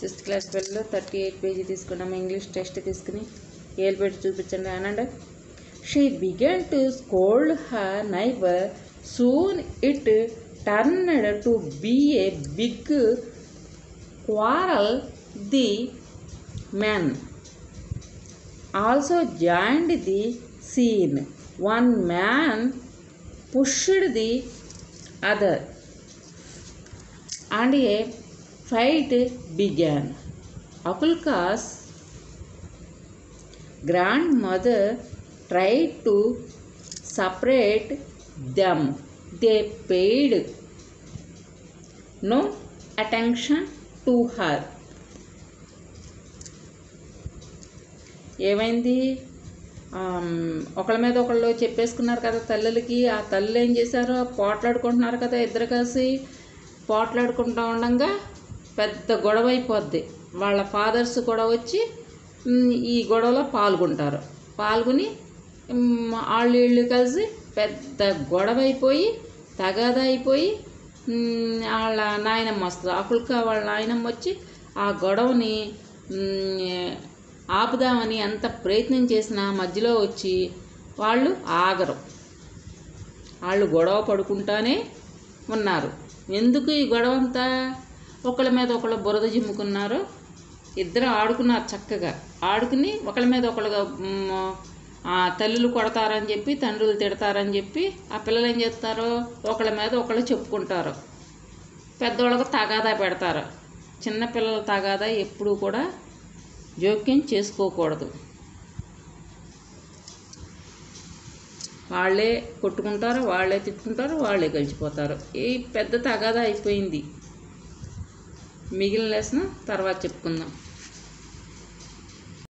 Sixth class పిల్లలు thirty eight page తీసుకున్నాము English test తీసుకుని ఏలు పెట్టి చూపించండి అనండి she began to scold her neighbour soon it turned to be a big quarrel the men also joined the scene. One man pushed the other, and a fight began. Akulka's grandmother tried to separate them. They paid no attention to her. ఏమైంది ఆమ్, ఒకళ్ళ మీద ఒకళ్ళు చెప్పేసుకున్నారు కదా తల్లులకి ఆ తల్లులు ఏం చేశారు పోట్లాడుకుంటున్నారు కదా ఇద్దరు కలిసి పోట్లాడుకుంటూ ఉండగా పెద్ద గొడవ అయిపోద్ది వాళ్ళ ఫాదర్స్ కూడా వచ్చి మ్, ఈ గొడవలో పాల్గొంటారు పాల్గొని మ్, వాళ్ళు వీళ్ళు కలిసి పెద్ద గొడవ అయిపోయి తగాదా అయిపోయి మ్, వాళ్ళ నాయనమ్మ వస్తుంది అకుల్క వాళ్ళ నాయనమ్మ వచ్చి ఆ గొడవని మ్, ఆపుదామని ఎంత ప్రయత్నం చేసినా మధ్యలో వచ్చి వాళ్ళు ఆగరు వాళ్ళు గొడవ పడుకుంటానే ఉన్నారు ఎందుకు ఈ గొడవ అంతా ఒకళ్ళ మీద ఒకళ్ళు బురద జిమ్ముకున్నారు ఇద్దరు ఆడుకున్నారు చక్కగా ఆడుకుని ఒకళ్ళ మీద ఒకళ్ళుగా మ్, ఆ తల్లులు కొడతారని చెప్పి తండ్రులు తిడతారని చెప్పి ఆ పిల్లలు ఏం చేస్తారు ఒకళ్ళ మీద ఒకళ్ళు చెప్పుకుంటారు పెద్దవాళ్ళకు తగాదా పెడతారు చిన్న పిల్లల తగాదా ఎప్పుడూ కూడా జోక్యం చేసుకోకూడదు వాళ్ళే కొట్టుకుంటారు వాళ్ళే తిట్టుకుంటారు వాళ్ళే కలిసిపోతారు ఈ పెద్ద తగాదా అయిపోయింది మిగిలిన లెసన్ తర్వాత చెప్పుకుందాం